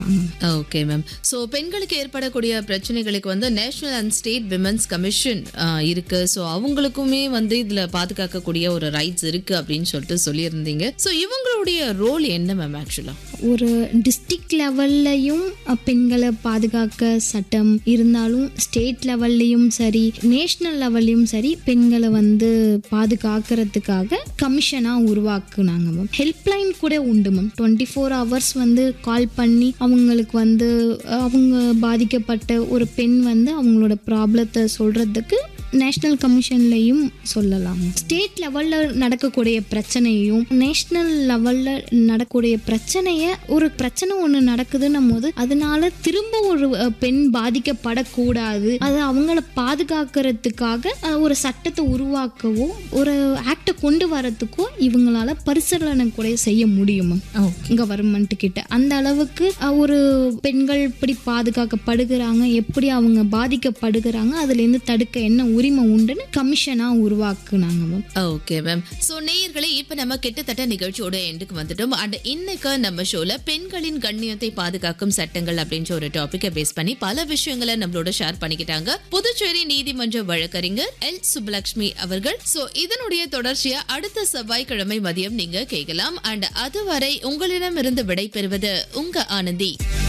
okay ma'am so பெண்களுக்கு ஏற்படக்கூடிய பிரச்சனைகளுக்கு வந்து national and state women's commission இருக்கு ஸோ அவங்களுக்குமே வந்து இதுல பாதுகாக்கக்கூடிய ஒரு ரைட்ஸ் இருக்கு அப்படின்னு சொல்லிட்டு சொல்லியிருந்தீங்க ஸோ இவங்களுடைய ரோல் என்ன மேம் ஆக்சுவலா ஒரு டிஸ்ட்ரிக்ட் லெவல்லையும் பெண்களை பாதுகாக்க சட்டம் இருந்தாலும் ஸ்டேட் லெவல்லையும் சரி நேஷ்னல் லெவல்லையும் சரி பெண்களை வந்து பாதுகாக்கிறதுக்காக கமிஷனாக உருவாக்குனாங்க மேம் ஹெல்ப்லைன் கூட உண்டு மேம் டுவெண்ட்டி ஃபோர் ஹவர்ஸ் வந்து கால் பண்ணி அவங்களுக்கு வந்து அவங்க பாதிக்கப்பட்ட ஒரு பெண் வந்து அவங்களோட ப்ராப்ளத்தை சொல்கிறதுக்கு நேஷ்னல் கமிஷன்லையும் சொல்லலாம் ஸ்டேட் லெவலில் நடக்கக்கூடிய பிரச்சனையும் நேஷ்னல் லெவலில் நடக்கக்கூடிய பிரச்சனையை ஒரு பிரச்சனை ஒன்று நடக்குதுன்னும் போது அதனால திரும்ப ஒரு அஹ், பெண் பாதிக்கப்படக்கூடாது அது அவங்கள பாதுகாக்கிறதுக்காக அஹ், ஒரு சட்டத்தை உருவாக்கவோ ஒரு ஆக்டை கொண்டு வரத்துக்கோ இவங்களால பரிசீலனை கூட செய்ய முடியுமா கவர்மெண்ட் கிட்ட அந்த அளவுக்கு அஹ், ஒரு பெண்கள் இப்படி பாதுகாக்கப்படுகிறாங்க எப்படி அவங்க பாதிக்கப்படுகிறாங்க அதுலேருந்து தடுக்க என்ன உரிமை உண்டுன்னு கமிஷனாக உருவாக்குனாங்க மேம் ஓகே மேம் ஸோ நேயர்களே இப்போ நம்ம கிட்டத்தட்ட நிகழ்ச்சியோட எண்டுக்கு வந்துட்டோம் அண்ட் இன்னைக்கு நம்ம ஷோல பெண்களின் கண்ணியத்தை பாதுகாக்கும் சட்டங்கள் அப்படின்ற ஒரு டாபிக்கை பேஸ் பண்ணி பல விஷயங்களை நம்மளோட ஷேர் பண்ணிக்கிட்டாங்க புதுச்சேரி நீதிமன்ற வழக்கறிஞர் எல் சுப்பலட்சுமி அவர்கள் ஸோ இதனுடைய தொடர்ச்சியை அடுத்த செவ்வாய்க்கிழமை மதியம் நீங்க கேட்கலாம் அண்ட் அதுவரை உங்களிடமிருந்து விடை பெறுவது உங்க ஆனந்தி